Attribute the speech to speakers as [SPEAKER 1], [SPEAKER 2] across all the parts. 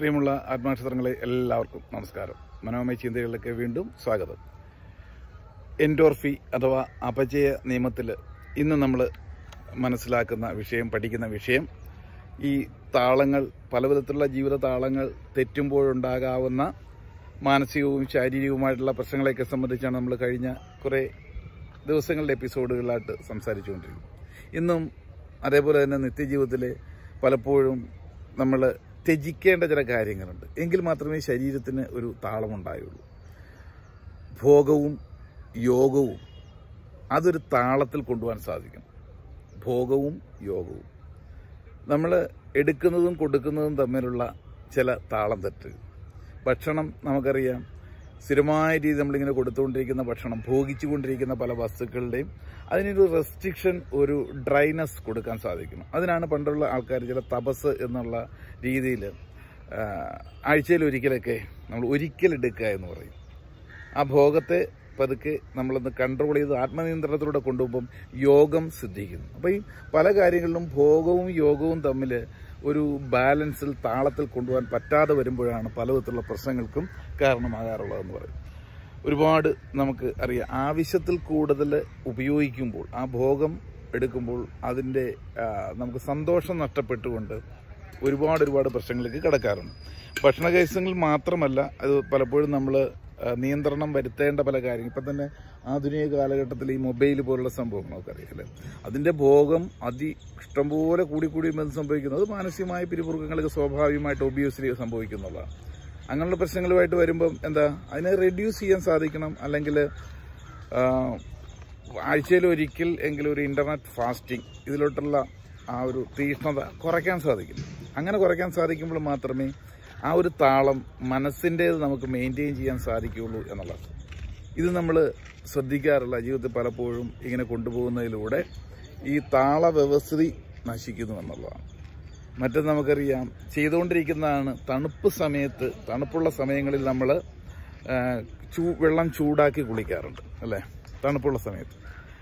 [SPEAKER 1] പ്രിയമുള്ള ആത്മാക്ഷത്രങ്ങളെ എല്ലാവർക്കും നമസ്കാരം മനോമയ ചിന്തകളിലേക്ക് വീണ്ടും സ്വാഗതം എൻഡോർഫി അഥവാ അപചയ നിയമത്തിൽ ഇന്ന് നമ്മൾ മനസ്സിലാക്കുന്ന വിഷയം പഠിക്കുന്ന വിഷയം ഈ താളങ്ങൾ പലവിധത്തിലുള്ള ജീവിത താളങ്ങൾ തെറ്റുമ്പോഴുണ്ടാകാവുന്ന മാനസികവും ശാരീരികവുമായിട്ടുള്ള പ്രശ്നങ്ങളെയൊക്കെ സംബന്ധിച്ചാണ് നമ്മൾ കഴിഞ്ഞ കുറേ ദിവസങ്ങളുടെ എപ്പിസോഡുകളായിട്ട് സംസാരിച്ചുകൊണ്ടിരിക്കുന്നത് ഇന്നും അതേപോലെ തന്നെ നിത്യജീവിതത്തിൽ പലപ്പോഴും നമ്മൾ ത്യജിക്കേണ്ട ചില കാര്യങ്ങളുണ്ട് എങ്കിൽ മാത്രമേ ശരീരത്തിന് ഒരു താളമുണ്ടായുള്ളൂ ഭോഗവും യോഗവും അതൊരു താളത്തിൽ കൊണ്ടുപോകാൻ സാധിക്കും ഭോഗവും യോഗവും നമ്മൾ എടുക്കുന്നതും കൊടുക്കുന്നതും തമ്മിലുള്ള ചില താളം തെറ്റ് ഭക്ഷണം നമുക്കറിയാം സ്ഥിരമായ രീതി നമ്മളിങ്ങനെ കൊടുത്തുകൊണ്ടിരിക്കുന്ന ഭക്ഷണം ഭോഗിച്ചുകൊണ്ടിരിക്കുന്ന പല വസ്തുക്കളുടെയും അതിനൊരു റെസ്ട്രിക്ഷൻ ഒരു ഡ്രൈനസ് കൊടുക്കാൻ സാധിക്കണം അതിനാണ് പണ്ടുള്ള ആൾക്കാർ ചില തപസ് എന്നുള്ള രീതിയിൽ ആഴ്ചയിൽ ഒരിക്കലൊക്കെ നമ്മൾ ഒരിക്കലെടുക്കുക എന്ന് പറയും ആ ഭോഗത്തെ പതുക്കെ നമ്മളൊന്ന് കൺട്രോൾ ചെയ്ത് ആത്മനിയന്ത്രണത്തിലൂടെ കൊണ്ടുപോകുമ്പം യോഗം സിദ്ധിക്കുന്നു അപ്പോൾ ഈ പല കാര്യങ്ങളിലും ഭോഗവും യോഗവും തമ്മിൽ ഒരു ബാലൻസിൽ താളത്തിൽ കൊണ്ടുപോകാൻ പറ്റാതെ വരുമ്പോഴാണ് പലവിധത്തിലുള്ള പ്രശ്നങ്ങൾക്കും കാരണമാകാറുള്ളതെന്ന് പറയും ഒരുപാട് നമുക്ക് അറിയാം ആവശ്യത്തിൽ കൂടുതൽ ഉപയോഗിക്കുമ്പോൾ ആ ഭോഗം എടുക്കുമ്പോൾ അതിൻ്റെ ആ, നമുക്ക് സന്തോഷം നഷ്ടപ്പെട്ടുകൊണ്ട് ഒരുപാട് ഒരുപാട് പ്രശ്നങ്ങളിലേക്ക് കിടക്കാറുണ്ട് ഭക്ഷണ കേസുകളിൽ മാത്രമല്ല അത് പലപ്പോഴും നമ്മൾ നിയന്ത്രണം വരുത്തേണ്ട പല കാര്യങ്ങൾ ഇപ്പം തന്നെ ആധുനിക കാലഘട്ടത്തിൽ ഈ മൊബൈൽ പോലുള്ള സംഭവം നമുക്കറിയാം അല്ലേ അതിൻ്റെ ഭോഗം അതി ഇഷ്ടംപോലെ കൂടി കൂടി എന്ത് സംഭവിക്കുന്നത് അത് മാനസികമായ പിരിമുറുക്കങ്ങൾക്ക് സ്വാഭാവികമായിട്ട് ഒബിയസ്ലി സംഭവിക്കുന്നുള്ളതാണ് അങ്ങനെയുള്ള പ്രശ്നങ്ങളുമായിട്ട് വരുമ്പം എന്താ അതിനെ റെഡ്യൂസ് ചെയ്യാൻ സാധിക്കണം അല്ലെങ്കിൽ ആഴ്ചയിൽ ഒരിക്കൽ എങ്കിലും ഒരു ഇന്റർനെറ്റ് ഫാസ്റ്റിംഗ് ഇതിലോട്ടുള്ള ആ ഒരു തീഷ്ണത കുറയ്ക്കാൻ സാധിക്കും അങ്ങനെ കുറയ്ക്കാൻ സാധിക്കുമ്പോൾ മാത്രമേ ആ ഒരു താളം മനസ്സിൻ്റേത് നമുക്ക് മെയിൻറ്റെയിൻ ചെയ്യാൻ സാധിക്കുകയുള്ളൂ എന്നുള്ളത് ഇത് നമ്മൾ ശ്രദ്ധിക്കാറില്ല ജീവിതത്തിൽ പലപ്പോഴും ഇങ്ങനെ കൊണ്ടുപോകുന്നതിലൂടെ ഈ താള വ്യവസ്ഥിതി നശിക്കുന്നു എന്നുള്ളതാണ് മറ്റൊന്ന് നമുക്കറിയാം ചെയ്തുകൊണ്ടിരിക്കുന്നതാണ് തണുപ്പ് സമയത്ത് തണുപ്പുള്ള സമയങ്ങളിൽ നമ്മൾ ചൂ വെള്ളം ചൂടാക്കി കുളിക്കാറുണ്ട് അല്ലേ തണുപ്പുള്ള സമയത്ത്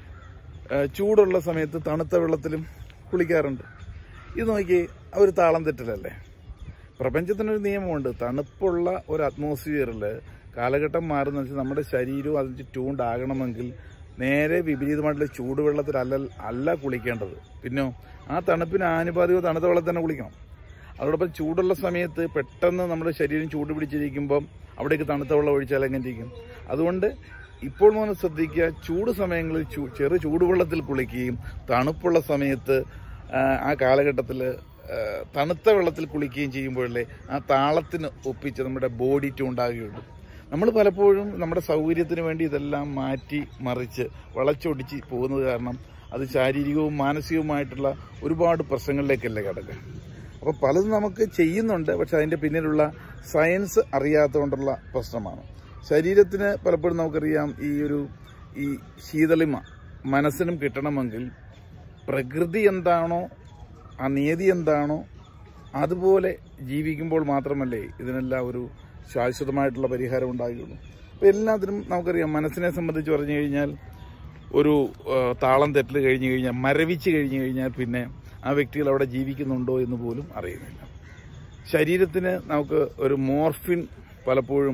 [SPEAKER 1] ആ, ചൂടുള്ള സമയത്ത് തണുത്ത വെള്ളത്തിലും കുളിക്കാറുണ്ട് ഇത് നോക്കി ആ ഒരു താളം തെറ്റലല്ലേ പ്രപഞ്ചത്തിനൊരു നിയമമുണ്ട് തണുപ്പുള്ള ഒരു അറ്റ്മോസ്ഫിയറിൽ കാലഘട്ടം മാറുന്ന വെച്ചാൽ നമ്മുടെ ശരീരവും അതിന് ട്യൂണ്ടാകണമെങ്കിൽ നേരെ വിപരീതമായിട്ടുള്ള ചൂടുവെള്ളത്തിൽ അല്ല അല്ല കുളിക്കേണ്ടത് പിന്നോ ആ തണുപ്പിന് ആനുപാതിക തണുത്ത വെള്ളത്തിൽ തന്നെ കുളിക്കണം അതോടൊപ്പം ചൂടുള്ള സമയത്ത് പെട്ടെന്ന് നമ്മുടെ ശരീരം ചൂട് പിടിച്ചിരിക്കുമ്പം അവിടേക്ക് തണുത്ത വെള്ളം ഒഴിച്ചാൽ എങ്ങനെ ഇരിക്കും അതുകൊണ്ട് ഇപ്പോൾ മുതൽ ശ്രദ്ധിക്കുക ചൂട് സമയങ്ങളിൽ ചൂ ചെറു ചൂടുവെള്ളത്തിൽ കുളിക്കുകയും തണുപ്പുള്ള സമയത്ത് ആ, ആ കാലഘട്ടത്തിൽ തണുത്ത വെള്ളത്തിൽ കുളിക്കുകയും ചെയ്യുമ്പോഴല്ലേ ആ താളത്തിന് ഒപ്പിച്ച് നമ്മുടെ ബോഡി ട്യൂണ്ടാകുകയുള്ളൂ നമ്മൾ പലപ്പോഴും നമ്മുടെ സൗകര്യത്തിന് വേണ്ടി ഇതെല്ലാം മാറ്റി മറിച്ച് വളച്ചൊടിച്ച് പോകുന്നത് കാരണം അത് ശാരീരികവും മാനസികവുമായിട്ടുള്ള ഒരുപാട് പ്രശ്നങ്ങളിലേക്കല്ലേ കിടക്കുക അപ്പോൾ പലതും നമുക്ക് ചെയ്യുന്നുണ്ട് പക്ഷെ അതിൻ്റെ പിന്നിലുള്ള സയൻസ് അറിയാത്തതുകൊണ്ടുള്ള പ്രശ്നമാണ് ശരീരത്തിന് പലപ്പോഴും നമുക്കറിയാം ഈ ഒരു ഈ ശീതളിമ മനസ്സിനും കിട്ടണമെങ്കിൽ പ്രകൃതി എന്താണോ ആ നിയതി എന്താണോ അതുപോലെ ജീവിക്കുമ്പോൾ മാത്രമല്ലേ ഇതിനെല്ലാം ഒരു ശാശ്വതമായിട്ടുള്ള പരിഹാരം ഉണ്ടാകുകയുള്ളൂ അപ്പോൾ എല്ലാത്തിനും നമുക്കറിയാം മനസ്സിനെ സംബന്ധിച്ച് പറഞ്ഞു കഴിഞ്ഞാൽ ഒരു ആ, താളം തെറ്റൽ കഴിഞ്ഞു കഴിഞ്ഞാൽ മരവിച്ച് കഴിഞ്ഞു കഴിഞ്ഞാൽ പിന്നെ ആ വ്യക്തികൾ അവിടെ ജീവിക്കുന്നുണ്ടോ എന്ന് പോലും അറിയുന്നില്ല ശരീരത്തിന് നമുക്ക് ഒരു മോർഫിൻ പലപ്പോഴും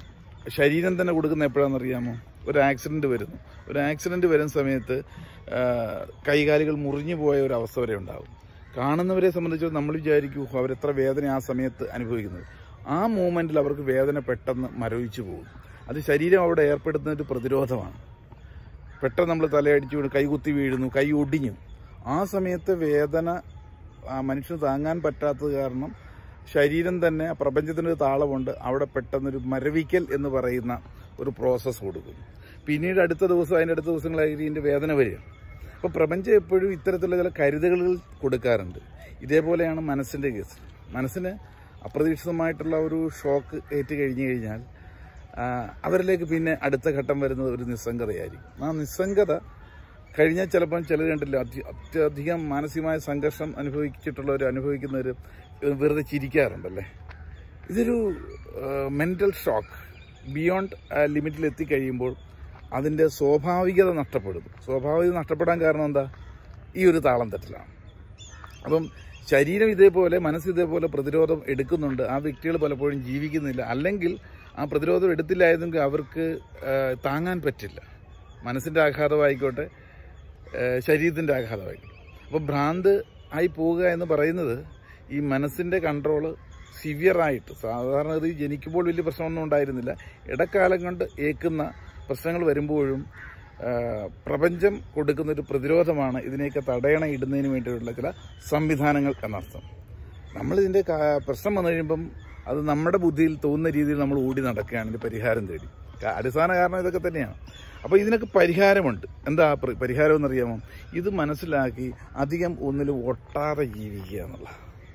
[SPEAKER 1] ശരീരം തന്നെ കൊടുക്കുന്ന എപ്പോഴാണെന്ന് അറിയാമോ ഒരു ആക്സിഡന്റ് വരുന്നു ഒരു ആക്സിഡന്റ് വരുന്ന സമയത്ത് ആ, കൈകാലുകൾ മുറിഞ്ഞു പോയ ഒരു അവസ്ഥ വരെ ഉണ്ടാകും കാണുന്നവരെ സംബന്ധിച്ച് നമ്മൾ വിചാരിക്കൂ അവരെത്ര വേദന ആ സമയത്ത് അനുഭവിക്കുന്നത് ആ മൂമെന്റിൽ അവർക്ക് വേദന പെട്ടെന്ന് മരവിച്ചു പോകും അത് ശരീരം അവിടെ ഏർപ്പെടുത്തുന്ന ഒരു പ്രതിരോധമാണ് പെട്ടെന്ന് നമ്മൾ തലയടിച്ചു വീണ് കൈകുത്തി വീഴുന്നു കൈ ഒടിഞ്ഞു ആ സമയത്ത് വേദന ആ മനുഷ്യന് താങ്ങാൻ പറ്റാത്തത് കാരണം ശരീരം തന്നെ ആ പ്രപഞ്ചത്തിനൊരു താളമുണ്ട് അവിടെ പെട്ടെന്നൊരു മരവിക്കൽ എന്ന് പറയുന്ന ഒരു പ്രോസസ്സ് കൊടുക്കും പിന്നീട് അടുത്ത ദിവസം അതിൻ്റെ അടുത്ത ദിവസങ്ങളായി ഇതിൻ്റെ വേദന വരിക അപ്പോൾ പ്രപഞ്ചം എപ്പോഴും ഇത്തരത്തിലുള്ള ചില കരുതലുകൾ കൊടുക്കാറുണ്ട് ഇതേപോലെയാണ് മനസ്സിൻ്റെ കേസ് മനസ്സിന് അപ്രതീക്ഷിതമായിട്ടുള്ള ഒരു ഷോക്ക് ഏറ്റ് കഴിഞ്ഞു കഴിഞ്ഞാൽ ആ, അവരിലേക്ക് പിന്നെ അടുത്ത ഘട്ടം വരുന്നത് ഒരു നിസ്സംഗതയായിരിക്കും ആ നിസ്സംഗത കഴിഞ്ഞാൽ ചിലപ്പം ചിലർ കണ്ടില്ല അതി- അത്യധികം മാനസികമായ സംഘർഷം അനുഭവിച്ചിട്ടുള്ളവർ അനുഭവിക്കുന്നവർ വെറുതെ ചിരിക്കാറുണ്ടല്ലേ ഇതൊരു മെന്റൽ ഷോക്ക് ബിയോണ്ട് ലിമിറ്റിൽ എത്തിക്കഴിയുമ്പോൾ അതിൻ്റെ സ്വാഭാവികത നഷ്ടപ്പെടുന്നു സ്വാഭാവികത നഷ്ടപ്പെടാൻ കാരണം എന്താ ഈ ഒരു താളം തെറ്റലാണ് അപ്പം ശരീരം ഇതേപോലെ മനസ്സ് ഇതേപോലെ പ്രതിരോധം എടുക്കുന്നുണ്ട് ആ വ്യക്തികൾ പലപ്പോഴും ജീവിക്കുന്നില്ല അല്ലെങ്കിൽ ആ പ്രതിരോധം എടുത്തില്ലായിരുന്നെങ്കിൽ അവർക്ക് ആ, താങ്ങാൻ പറ്റില്ല മനസ്സിൻ്റെ ആഘാതമായിക്കോട്ടെ ആ, ശരീരത്തിൻ്റെ ആഘാതമായിക്കോട്ടെ അപ്പോൾ ഭ്രാന്ത് ആയി പോവുക എന്ന് പറയുന്നത് ഈ മനസ്സിൻ്റെ കൺട്രോള് സിവിയറായിട്ട് സാധാരണ ഇത് ജനിക്കുമ്പോൾ വലിയ പ്രശ്നമൊന്നും ഉണ്ടായിരുന്നില്ല ഇടക്കാലം കൊണ്ട് ഏക്കുന്ന പ്രശ്നങ്ങൾ വരുമ്പോഴും ആ, പ്രപഞ്ചം കൊടുക്കുന്ന ഒരു പ്രതിരോധമാണ് ഇതിനെയൊക്കെ തടയണ ഇടുന്നതിന് വേണ്ടിയിട്ടുള്ള ചില സംവിധാനങ്ങൾ എന്നർത്ഥം നമ്മളിതിൻ്റെ കാ- പ്രശ്നം വന്നു കഴിയുമ്പം അത് നമ്മുടെ ബുദ്ധിയിൽ തോന്നുന്ന രീതിയിൽ നമ്മൾ ഓടി നടക്കുകയാണ് ഇതിന് പരിഹാരം തേടി കാ- അടിസ്ഥാന കാരണം ഇതൊക്കെ തന്നെയാണ് അപ്പോൾ ഇതിനൊക്കെ പരിഹാരമുണ്ട് എന്താ പ്ര- പരിഹാരം എന്നറിയാമോ ഇത് മനസ്സിലാക്കി അധികം ഒന്നിലും ഒട്ടാതെ ജീവിക്കുക എന്നുള്ള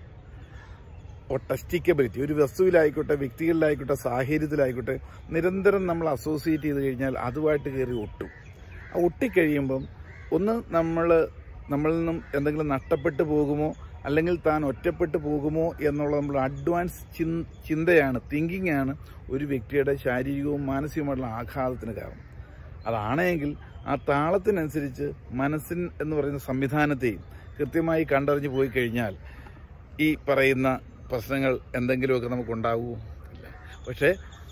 [SPEAKER 1] ഒട്ടസ്റ്റിക്കബിലിറ്റി ഒരു വസ്തുവിലായിക്കോട്ടെ വ്യക്തികളിലായിക്കോട്ടെ സാഹചര്യത്തിലായിക്കോട്ടെ നിരന്തരം നമ്മൾ അസോസിയേറ്റ് ചെയ്ത് കഴിഞ്ഞാൽ അതുമായിട്ട് കയറി ഒട്ടും ആ ഒട്ടിക്കഴിയുമ്പം ഒന്ന് നമ്മൾ നമ്മളിൽ നിന്നും എന്തെങ്കിലും നഷ്ടപ്പെട്ടു പോകുമോ അല്ലെങ്കിൽ താൻ ഒറ്റപ്പെട്ടു പോകുമോ എന്നുള്ള നമ്മൾ അഡ്വാൻസ് ചിൻ- ചിന്തയാണ് തിങ്കിങ് ആണ് ഒരു വ്യക്തിയുടെ ശാരീരികവും മാനസികവുമായിട്ടുള്ള ആഘാതത്തിന് കാരണം അതാണെങ്കിൽ ആ താളത്തിനനുസരിച്ച് മനസ്സിൻ എന്ന് പറയുന്ന സംവിധാനത്തെയും കൃത്യമായി കണ്ടറിഞ്ഞു പോയി കഴിഞ്ഞാൽ ഈ പറയുന്ന പ്രശ്നങ്ങൾ എന്തെങ്കിലുമൊക്കെ നമുക്കുണ്ടാവുമോ ഇല്ല പക്ഷേ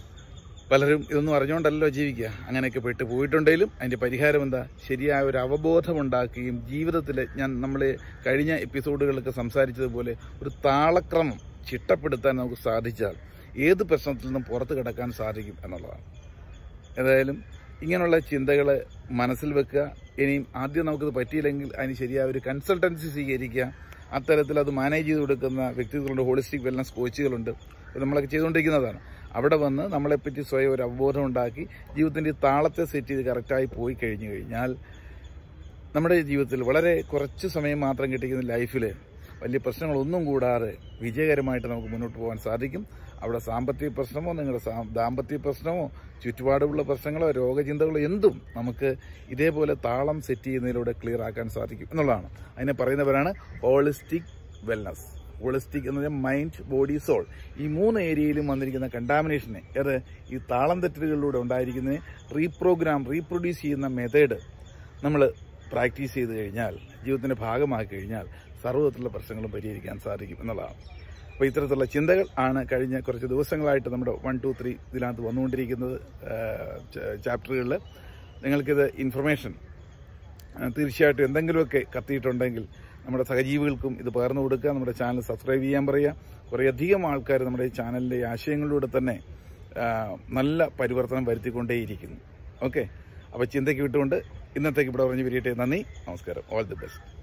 [SPEAKER 1] പലരും ഇതൊന്നും അറിഞ്ഞുകൊണ്ടല്ലോ ജീവിക്കുക അങ്ങനെയൊക്കെ പെട്ട് പോയിട്ടുണ്ടെങ്കിലും അതിൻ്റെ പരിഹാരം എന്താ ശരിയായ ഒരു അവബോധം ഉണ്ടാക്കുകയും ജീവിതത്തിൽ ഞാൻ നമ്മൾ കഴിഞ്ഞ എപ്പിസോഡുകളിലൊക്കെ സംസാരിച്ചതുപോലെ ഒരു താളക്രമം ചിട്ടപ്പെടുത്താൻ നമുക്ക് സാധിച്ചാൽ ഏത് പ്രശ്നത്തിൽ നിന്നും പുറത്ത് കിടക്കാൻ സാധിക്കും എന്നുള്ളതാണ് ഏതായാലും ഇങ്ങനെയുള്ള ചിന്തകൾ മനസ്സിൽ വെക്കുക ഇനിയും ആദ്യം നമുക്കിത് പറ്റിയില്ലെങ്കിൽ അതിന് ശരിയായ ഒരു കൺസൾട്ടൻസി സ്വീകരിക്കുക അത്തരത്തിൽ അത് മാനേജ് ചെയ്ത് കൊടുക്കുന്ന വ്യക്തികളുണ്ട് ഹോളിസ്റ്റിക് വെൽനസ് കോച്ചുകളുണ്ട് ഇത് നമ്മളൊക്കെ ചെയ്തുകൊണ്ടിരിക്കുന്നതാണ് അവിടെ വന്ന് നമ്മളെപ്പറ്റി സ്വയം ഒരു അവബോധം ഉണ്ടാക്കി ജീവിതത്തിൻ്റെ താളത്തെ സെറ്റ് ചെയ്ത് കറക്റ്റായി പോയി കഴിഞ്ഞു കഴിഞ്ഞാൽ നമ്മുടെ ജീവിതത്തിൽ വളരെ കുറച്ച് സമയം മാത്രം കിട്ടിക്കുന്ന ലൈഫിൽ വലിയ പ്രശ്നങ്ങളൊന്നും കൂടാതെ വിജയകരമായിട്ട് നമുക്ക് മുന്നോട്ട് പോകാൻ സാധിക്കും അവിടെ സാമ്പത്തിക പ്രശ്നമോ നിങ്ങളുടെ സാ- ദാമ്പത്യ പ്രശ്നമോ ചുറ്റുപാടുള്ള പ്രശ്നങ്ങളോ രോഗചിന്തകളോ എന്തും നമുക്ക് ഇതേപോലെ താളം സെറ്റ് ചെയ്യുന്നതിലൂടെ ക്ലിയർ ആക്കാൻ സാധിക്കും എന്നുള്ളതാണ് അതിനെ പറയുന്നവരാണ് ഹോളിസ്റ്റിക് വെൽനസ് ഹോളിസ്റ്റിക് എന്ന് പറഞ്ഞാൽ മൈൻഡ് ബോഡി സോൾ ഈ മൂന്ന് ഏരിയയിലും വന്നിരിക്കുന്ന കണ്ടാമിനേഷനെ അത് ഈ താളം തെറ്റലുകളിലൂടെ ഉണ്ടായിരിക്കുന്നതിനെ റീപ്രോഗ്രാം റീപ്രൊഡ്യൂസ് ചെയ്യുന്ന മെത്തേഡ് നമ്മൾ പ്രാക്ടീസ് ചെയ്ത് കഴിഞ്ഞാൽ ജീവിതത്തിന്റെ ഭാഗമാക്കി കഴിഞ്ഞാൽ സർവ്വതത്തിലുള്ള പ്രശ്നങ്ങളും പരിഹരിക്കാൻ സാധിക്കും എന്നുള്ളതാണ് അപ്പോൾ ഇത്തരത്തിലുള്ള ചിന്തകൾ ആണ് കഴിഞ്ഞ കുറച്ച് ദിവസങ്ങളായിട്ട് നമ്മുടെ വൺ ടു ത്രീ ഇതിനകത്ത് വന്നുകൊണ്ടിരിക്കുന്നത് ചാപ്റ്ററുകളിൽ നിങ്ങൾക്കിത് ഇൻഫർമേഷൻ ആ, തീർച്ചയായിട്ടും എന്തെങ്കിലുമൊക്കെ കത്തിയിട്ടുണ്ടെങ്കിൽ നമ്മുടെ സഹജീവികൾക്കും ഇത് പകർന്നു കൊടുക്കുക നമ്മുടെ ചാനൽ സബ്സ്ക്രൈബ് ചെയ്യാൻ പറയുക കുറേയധികം ആൾക്കാർ നമ്മുടെ ഈ ചാനലിൻ്റെ ഈ ആശയങ്ങളിലൂടെ തന്നെ ആ, നല്ല പരിവർത്തനം വരുത്തിക്കൊണ്ടേയിരിക്കുന്നു ഓക്കെ അപ്പോൾ ചിന്തയ്ക്ക് വിട്ടുകൊണ്ട് ഇന്നത്തേക്ക് ഇവിടെ പറഞ്ഞു പിരിയട്ടെ നന്ദി നമസ്കാരം ഓൾ ദി ബെസ്റ്റ്